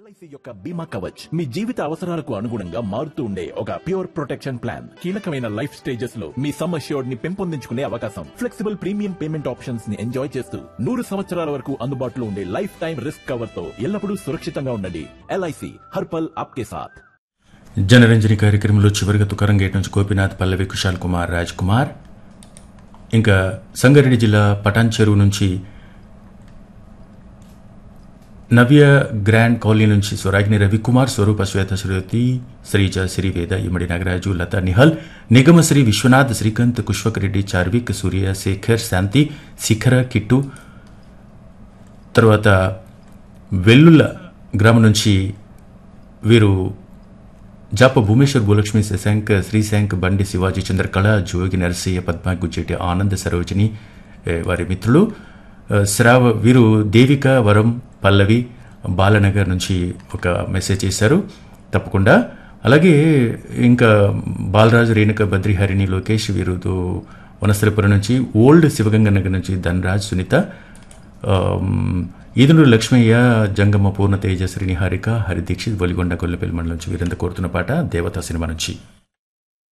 LIC యొక్క బీమా కవచ్ మీ జీవిత అవసరాలకు అనుగుణంగా మారుతూ ఉండే ఒక ప్యూర్ ప్రొటెక్షన్ ప్లాన్ కీలకమైన లైఫ్ స్టేజెస్ లో మీ సమ్ అష్యూర్డ్ ని పెంపొందించుకునే అవకాశం ఫ్లెక్సిబుల్ ప్రీమియం పేమెంట్ ఆప్షన్స్ ని ఎంజాయ్ చేస్తూ నూరు సంవత్సరాల వరకు అందుబాటులో ఉండే లైఫ్ టైం రిస్క్ కవర్ తో ఎల్లప్పుడూ సురక్షితంగా ఉండండి ఎల్ఐసి హర్పల్ ఆప్కే సాథ్ జనరంజని కార్యక్రమంలో చివరిగా తుకారం గేట్ నుంచి గోపీనాథ్ పల్లవి కుశాల్ కుమార్ రాజ్ కుమార్ ఇంకా సంగారెడ్డి జిల్లా పటాన్ చెరువు నుంచి నవ్య గ్రాండ్ కాలనీ నుంచి స్వరాగిని రవికుమార్ స్వరూప శ్వేత శ్రుతి శ్రీజ శ్రీవేద ఇమ్మడి నాగరాజు లత నిహల్ నిగమశ్రీ విశ్వనాథ్ శ్రీకాంత్ కుష్వక్ రెడ్డి చార్విక్ సూర్య శేఖర్ శాంతి శిఖర కిట్టు తర్వాత వెల్లుల గ్రామం నుంచి వీరు జాప భూమేశ్వర్ భూలక్ష్మి శశాంక్ శ్రీశాంక్ బండి శివాజీ చంద్రకళ జోగి నరసయ్య పద్మ గుజ్జెట్టి ఆనంద సరోజిని ఏ, వారి మిత్రులు ఆ, శ్రావ వీరు దేవిక వరం పల్లవి బాలనగర్ నుంచి ఒక మెసేజ్ చేశారు తప్పకుండా అలాగే ఇంకా బాలరాజు రేణుక బద్రిహరిణి లోకేష్ వీరు దో- వనస్థలపురం నుంచి ఓల్డ్ శివగంగ నగర్ నుంచి ధనరాజ్ సునీత ఆమ్, ఈదునూరు లక్ష్మయ్య జంగమ్మ పూర్ణ తేజ శ్రీనిహారిక హరి దీక్షిత్ బొలిగొండ గొల్లపల్లి మండలం నుంచి వీరంతా కోరుతున్న పాట దేవతా సినిమా నుంచి